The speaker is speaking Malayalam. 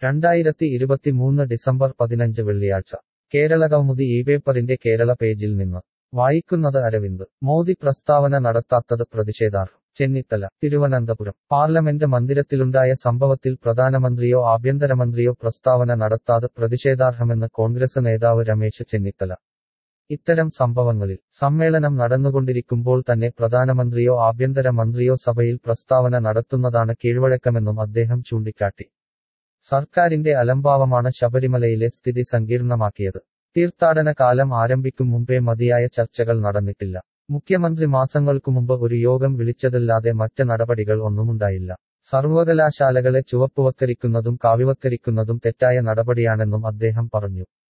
രണ്ടായിരത്തി ഇരുപത്തിമൂന്ന് ഡിസംബർ പതിനഞ്ച് വെള്ളിയാഴ്ച കേരളകൗമുദി ഈ പേപ്പറിന്റെ കേരള പേജിൽ നിന്ന് വായിക്കുന്നത് അരവിന്ദ് മോദി പ്രസ്താവന നടത്താത്തത് പ്രതിഷേധാർഹം ചെന്നിത്തല തിരുവനന്തപുരം പാർലമെന്റ് മന്ദിരത്തിലുണ്ടായ സംഭവത്തിൽ പ്രധാനമന്ത്രിയോ ആഭ്യന്തരമന്ത്രിയോ പ്രസ്താവന നടത്താതെ പ്രതിഷേധാർഹമെന്ന് കോൺഗ്രസ് നേതാവ് രമേശ് ചെന്നിത്തല ഇത്തരം സംഭവങ്ങളിൽ സമ്മേളനം നടന്നുകൊണ്ടിരിക്കുമ്പോൾ തന്നെ പ്രധാനമന്ത്രിയോ ആഭ്യന്തര മന്ത്രിയോ സഭയിൽ പ്രസ്താവന നടത്തുന്നതാണ് കീഴ്വഴക്കമെന്നും അദ്ദേഹം ചൂണ്ടിക്കാട്ടി സർക്കാരിന്റെ അലംഭാവമാണ് ശബരിമലയിലെ സ്ഥിതി സങ്കീർണമാക്കിയത് തീർത്ഥാടന കാലം ആരംഭിക്കും മുമ്പേ മതിയായ ചർച്ചകൾ നടന്നിട്ടില്ല മുഖ്യമന്ത്രി മാസങ്ങൾക്കു മുമ്പ് ഒരു യോഗം വിളിച്ചതല്ലാതെ മറ്റ് നടപടികൾ ഒന്നുമുണ്ടായില്ല സർവകലാശാലകളെ ചുവപ്പുവത്കരിക്കുന്നതും കാവ്യവത്കരിക്കുന്നതും തെറ്റായ നടപടിയാണെന്നും അദ്ദേഹം പറഞ്ഞു